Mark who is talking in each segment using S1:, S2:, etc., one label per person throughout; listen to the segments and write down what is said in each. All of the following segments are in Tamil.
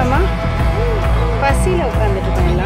S1: எடுத்துச்சாமா பசியில் உட்காந்துட்டு இருக்கோங்களா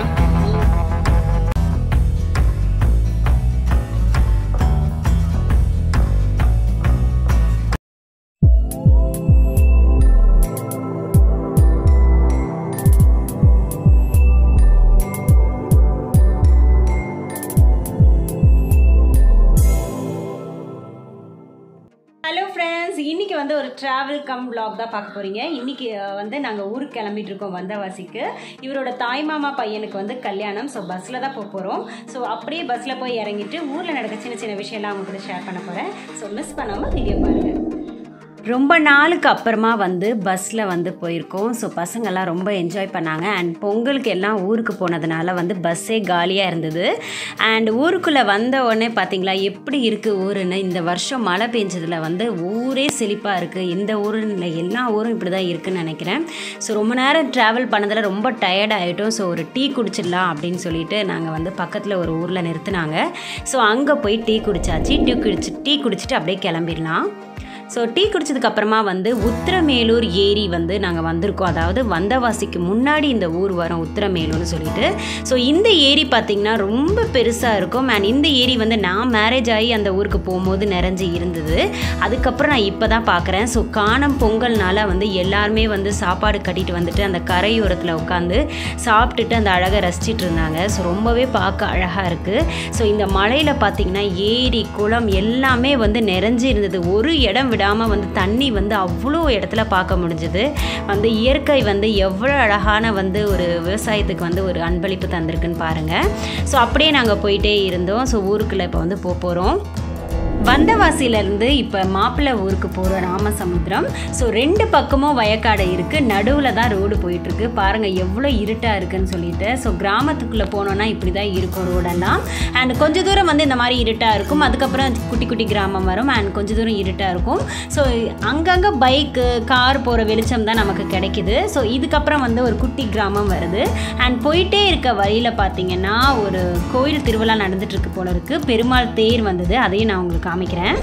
S1: ஹலோ ஃப்ரெண்ட்ஸ் இன்னைக்கு வந்து ஒரு ட்ராவல் கம் vlog தான் பார்க்க போறீங்க இன்னைக்கு அஹ், வந்து நாங்கள் ஊருக்கு கிளம்பிட்டு இருக்கோம் வந்தவாசிக்கு இவரோட தாய்மாமா பையனுக்கு வந்து கல்யாணம் ஸோ பஸ்ஸில் தான் போக போகிறோம் ஸோ அப்படியே பஸ்ஸில் போய் இறங்கிட்டு ஊரில் நடக்க சின்ன சின்ன விஷயம்லாம் அவங்க கூட ஷேர் பண்ண போகிறேன் ஸோ மிஸ் பண்ணாமல் வீடியோ பாருங்கள் ரொம்ப நாளுக்கு அப்புறமா வந்து பஸ்ஸில் வந்து போயிருக்கோம் ஸோ பசங்கள்லாம் ரொம்ப என்ஜாய் பண்ணாங்க அண்ட் பொங்கலுக்கு எல்லாம் ஊருக்கு போனதுனால வந்து பஸ்ஸே காலியாக இருந்தது அண்ட் ஊருக்குள்ளே வந்த உடனே பார்த்தீங்களா எப்படி இருக்குது ஊருன்னு இந்த வருஷம் மழை பெஞ்சதில் வந்து ஊரே செழிப்பாக இருக்குது இந்த ஊருன்னு இல்லை எல்லா ஊரும் இப்படி தான் இருக்குன்னு நினைக்கிறேன் ஸோ ரொம்ப நேரம் ட்ராவல் பண்ணதில் ரொம்ப டயர்ட் ஆகிட்டோம் ஸோ ஒரு டீ குடிச்சிடலாம் அப்படின்னு சொல்லிட்டு நாங்கள் வந்து பக்கத்தில் ஒரு ஊரில் நிறுத்தினாங்க ஸோ அங்கே போய் டீ குடிச்சாச்சு டீ குடிச்சு டீ குடிச்சிட்டு அப்படியே கிளம்பிடலாம் ஸோ டீ குடிச்சதுக்கு அப்புறமா வந்து உத்திரமேலூர் ஏரி வந்து நாங்கள் வந்திருக்கோம் அதாவது வந்தவாசிக்கு முன்னாடி இந்த ஊர் வரும் உத்திரமேலூர்னு சொல்லிட்டு ஸோ இந்த ஏரி பார்த்திங்கன்னா ரொம்ப பெருசாக இருக்கும் அண்ட் இந்த ஏரி வந்து நான் மேரேஜ் ஆகி அந்த ஊருக்கு போகும்போது நிறைஞ்சு இருந்தது அதுக்கப்புறம் நான் இப்போ தான் பார்க்குறேன் ஸோ காணும் பொங்கல்னால வந்து எல்லாருமே வந்து சாப்பாடு கட்டிட்டு வந்துட்டு அந்த கரையோரத்தில் உட்காந்து சாப்பிட்டுட்டு அந்த அழகை ரசிச்சிட்டு இருந்தாங்க ஸோ ரொம்பவே பார்க்க அழகாக இருக்குது ஸோ இந்த மலையில் பார்த்திங்கன்னா ஏரி குளம் எல்லாமே வந்து நிறைஞ்சு இருந்தது ஒரு இடம் விடாமல் வந்து தண்ணி வந்து அவ்வளோ இடத்துல பார்க்க முடிஞ்சுது வந்து இயற்கை வந்து எவ்வளோ அழகான வந்து ஒரு விவசாயத்துக்கு வந்து ஒரு அன்பளிப்பு தந்திருக்குன்னு பாருங்கள் ஸோ அப்படியே நாங்கள் போயிட்டே இருந்தோம் ஸோ ஊருக்குள்ளே இப்போ வந்து போக போகிறோம் வந்தவாசியிலேருந்து இப்போ மாப்பிள்ளை ஊருக்கு போகிறோம் ராமசமுத்திரம் ஸோ ரெண்டு பக்கமும் வயக்காடு இருக்குது நடுவில் தான் ரோடு போயிட்டுருக்கு பாருங்கள் எவ்வளோ இருட்டாக இருக்குன்னு சொல்லிட்டு ஸோ கிராமத்துக்குள்ளே போனோன்னா இப்படி தான் இருக்கும் ரோடெல்லாம் அண்ட் கொஞ்சம் தூரம் வந்து இந்த மாதிரி இருட்டாக இருக்கும் அதுக்கப்புறம் குட்டி குட்டி கிராமம் வரும் அண்ட் கொஞ்சம் தூரம் இருட்டாக இருக்கும் ஸோ அங்கங்கே பைக்கு கார் போகிற வெளிச்சம் தான் நமக்கு கிடைக்குது ஸோ இதுக்கப்புறம் வந்து ஒரு குட்டி கிராமம் வருது அண்ட் போயிட்டே இருக்க வழியில் பார்த்தீங்கன்னா ஒரு கோயில் திருவிழா நடந்துட்டு இருக்கு போல இருக்கு பெருமாள் தேர் வந்தது அதையும் நான் உங்களுக்கு காமிக்கிறேன்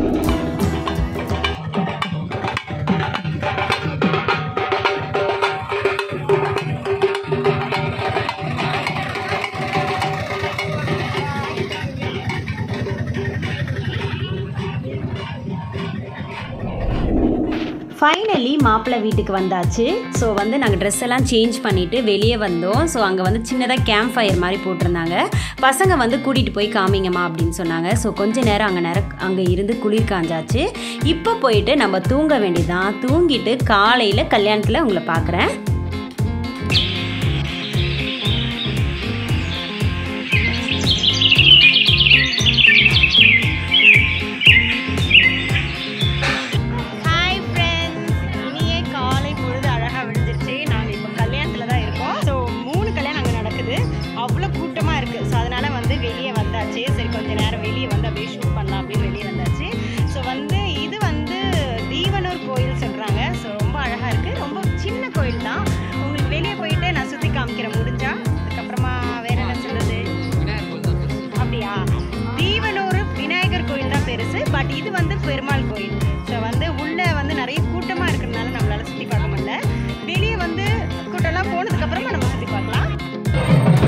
S1: ஃபைனலி மாப்பிள்ளை வீட்டுக்கு வந்தாச்சு ஸோ வந்து நாங்கள் ட்ரெஸ் எல்லாம் சேஞ்ச் பண்ணிவிட்டு வெளியே வந்தோம் ஸோ அங்கே வந்து சின்னதாக கேம்ப் ஃபயர் மாதிரி போட்டிருந்தாங்க பசங்க வந்து கூட்டிகிட்டு போய் காமிங்கம்மா அப்படின்னு சொன்னாங்க ஸோ கொஞ்ச நேரம் அங்கே நேரம் அங்கே இருந்து குளிர் காஞ்சாச்சு இப்போ போயிட்டு நம்ம தூங்க வேண்டியதான் தூங்கிட்டு காலையில் கல்யாணத்தில் உங்களை பார்க்குறேன் ஹாய் ஃப்ரெண்ட்ஸ் இனியே காலை பொழுது அழகாக விழுந்துருச்சு நாங்கள் இப்போ கல்யாணத்தில் தான் இருக்கோம் ஸோ மூணு கல்யாணம் அங்கே நடக்குது அவ்வளோ கூட்டமாக இருக்குது ஸோ அதனால் வந்து வெளியே வந்தாச்சு சரி கொஞ்ச நேரம் வெளியே வந்து அப்படியே ஷூட் பண்ணலாம் அப்படின்னு வெளியே வந்தாச்சு ஸோ வந்து இது வந்து தீவனூர் கோயில் சொல்கிறாங்க ஸோ ரொம்ப அழகாக இருக்குது ரொம்ப சின்ன கோயில் தான் உங்களுக்கு வெளியே போயிட்டு நான் சுற்றி காமிக்கிறேன் முடிஞ்சா அதுக்கப்புறமா வேற என்ன சொல்லுது அப்படியா தீவனூர் விநாயகர் கோயில் தான் பெருசு பட் இது வந்து பெருமாள் கோயில் ஸோ வந்து உள்ள வந்து நிறைய கூட்டமாக இருக்கிறதுனால நம்மளால சுற்றி பார்க்க முடியல வெளியே வந்து கூட்டம்லாம் போனதுக்கு அப்புறமா நம்ம சுற்றி பார்க்கலாம்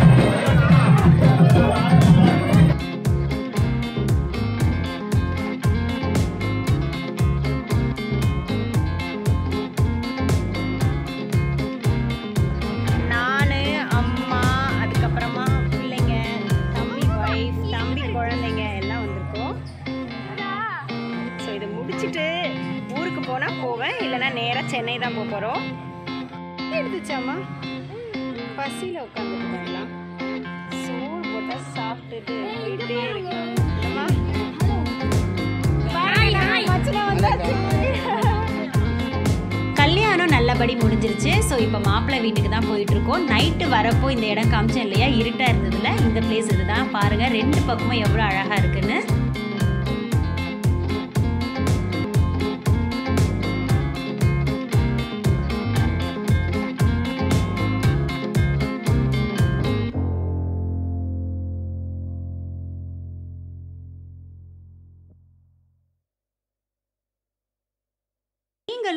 S1: நான் அம்மா அதுக்கப்புறமா பிள்ளைங்க தம்பி ஒய்ஃப் தம்பி குழந்தைங்க எல்லாம் வந்திருக்கோம் ஸோ இதை முடிச்சுட்டு ஊருக்கு போனால் போவேன் இல்லைன்னா நேராக சென்னை தான் போக போகிறோம் எடுத்துச்சாம்மா பசியில் உட்காந்துட்டு எல்லாம் சோறு போட்டால் சாப்பிட்டுட்டு போயிட்டே இருக்கோம் அம்மா கல்யாணம் நல்லபடி முடிஞ்சிருச்சு ஸோ இப்போ மாப்பிள்ளை வீட்டுக்கு தான் போயிட்டு இருக்கோம் நைட்டு வரப்போ இந்த இடம் காமிச்சேன் இல்லையா இருட்டாக இருந்ததுல இந்த பிளேஸ் இதுதான் பாருங்க ரெண்டு பக்கமும் எவ்வளோ அழகாக இருக்குன்னு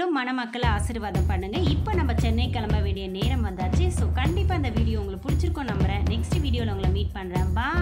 S1: நீங்களும் மணமக்களை ஆசீர்வாதம் பண்ணுங்கள் இப்போ நம்ம சென்னை கிளம்ப வேண்டிய நேரம் வந்தாச்சு ஸோ கண்டிப்பாக அந்த வீடியோ உங்களுக்கு பிடிச்சிருக்கோம் நம்புகிறேன் நெக்ஸ்ட் வீடியோவில் உங்களை மீட் பண்ணுறேன் பாய்